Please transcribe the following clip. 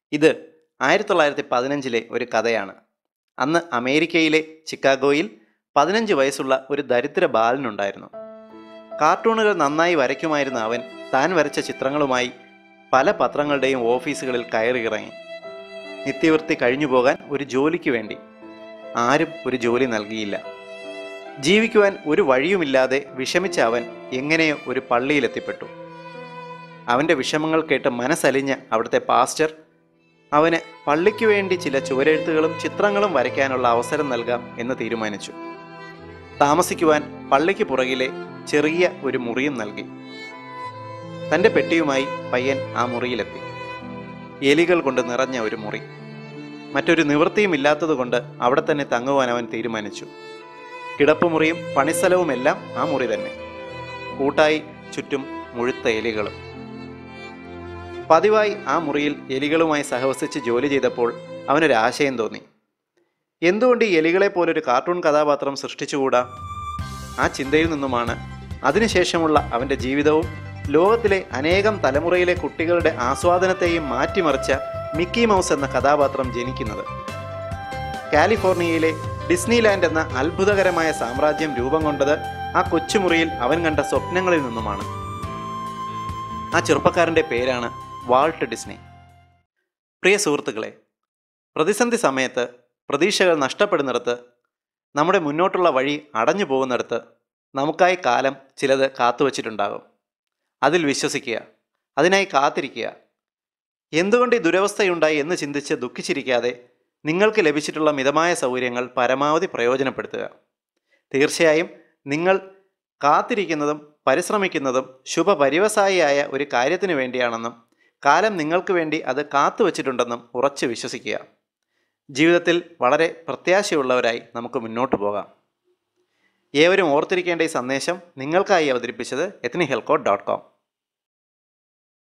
ഇത് ആയിരത്തി തൊള്ളായിരത്തി പതിനഞ്ചിലെ ഒരു കഥയാണ് അന്ന് അമേരിക്കയിലെ ചിക്കാഗോയിൽ പതിനഞ്ച് വയസ്സുള്ള ഒരു ദരിദ്ര ബാലനുണ്ടായിരുന്നു കാർട്ടൂണുകൾ നന്നായി വരയ്ക്കുമായിരുന്ന അവൻ താൻ വരച്ച ചിത്രങ്ങളുമായി പല പത്രങ്ങളുടെയും ഓഫീസുകളിൽ കയറിയിറങ്ങി നിത്യവൃത്തി കഴിഞ്ഞു പോകാൻ ഒരു ജോലിക്ക് വേണ്ടി ആരും ഒരു ജോലി നൽകിയില്ല ജീവിക്കുവാൻ ഒരു വഴിയുമില്ലാതെ വിഷമിച്ച അവൻ എങ്ങനെയോ ഒരു പള്ളിയിലെത്തിപ്പെട്ടു അവൻ്റെ വിഷമങ്ങൾ കേട്ട് മനസ്സലിഞ്ഞ അവിടുത്തെ പാസ്റ്റർ അവന് പള്ളിക്ക് വേണ്ടി ചില ചുവരെഴുത്തുകളും ചിത്രങ്ങളും വരയ്ക്കാനുള്ള അവസരം നൽകാം എന്ന് തീരുമാനിച്ചു താമസിക്കുവാൻ പള്ളിക്ക് പുറകിലെ ചെറിയ ഒരു മുറിയും നൽകി തൻ്റെ പെട്ടിയുമായി പയ്യൻ ആ മുറിയിലെത്തി എലികൾ കൊണ്ട് നിറഞ്ഞ ഒരു മുറി മറ്റൊരു നിവൃത്തിയും ഇല്ലാത്തതുകൊണ്ട് അവിടെ തന്നെ തങ്ങുവാൻ അവൻ തീരുമാനിച്ചു കിടപ്പുമുറിയും പണിസ്ഥലവുമെല്ലാം ആ മുറി തന്നെ കൂട്ടായി ചുറ്റും മുഴുത്ത എലികളും പതിവായി ആ മുറിയിൽ എലികളുമായി സഹവസിച്ച് ജോലി ചെയ്തപ്പോൾ അവനൊരു ആശയം തോന്നി എന്തുകൊണ്ട് ഈ എലികളെ പോലൊരു കാർട്ടൂൺ കഥാപാത്രം സൃഷ്ടിച്ചുകൂടാ ആ ചിന്തയിൽ നിന്നുമാണ് അതിനുശേഷമുള്ള അവൻ്റെ ജീവിതവും ലോകത്തിലെ അനേകം തലമുറയിലെ കുട്ടികളുടെ ആസ്വാദനത്തെയും മാറ്റിമറിച്ച മിക്കി മൗസ് എന്ന കഥാപാത്രം ജനിക്കുന്നത് കാലിഫോർണിയയിലെ ഡിസ്നിലാൻഡ് എന്ന അത്ഭുതകരമായ സാമ്രാജ്യം രൂപം കൊണ്ടത് ആ കൊച്ചുമുറിയിൽ അവൻ കണ്ട സ്വപ്നങ്ങളിൽ നിന്നുമാണ് ആ ചെറുപ്പക്കാരൻ്റെ പേരാണ് വാൾട്ട് ഡിസ്നി പ്രിയ സുഹൃത്തുക്കളെ പ്രതിസന്ധി സമയത്ത് പ്രതീക്ഷകൾ നഷ്ടപ്പെടുന്നിടത്ത് നമ്മുടെ മുന്നോട്ടുള്ള വഴി അടഞ്ഞു പോകുന്നിടത്ത് നമുക്കായി കാലം ചിലത് കാത്തുവച്ചിട്ടുണ്ടാകും അതിൽ വിശ്വസിക്കുക അതിനായി കാത്തിരിക്കുക എന്തുകൊണ്ട് ഈ ദുരവസ്ഥയുണ്ടായി എന്ന് ചിന്തിച്ച് ദുഃഖിച്ചിരിക്കാതെ നിങ്ങൾക്ക് ലഭിച്ചിട്ടുള്ള മിതമായ സൗകര്യങ്ങൾ പരമാവധി പ്രയോജനപ്പെടുത്തുക തീർച്ചയായും നിങ്ങൾ കാത്തിരിക്കുന്നതും പരിശ്രമിക്കുന്നതും ശുഭപരിവസായിയായ ഒരു കാര്യത്തിന് വേണ്ടിയാണെന്നും കാലം നിങ്ങൾക്ക് വേണ്ടി അത് കാത്തുവച്ചിട്ടുണ്ടെന്നും ഉറച്ചു വിശ്വസിക്കുക ജീവിതത്തിൽ വളരെ പ്രത്യാശയുള്ളവരായി നമുക്ക് മുന്നോട്ട് പോകാം ഏവരും ഓർത്തിരിക്കേണ്ട ഈ സന്ദേശം നിങ്ങൾക്കായി അവതരിപ്പിച്ചത് എത്നി ഹെൽക്കോ ഡോട്ട് കോം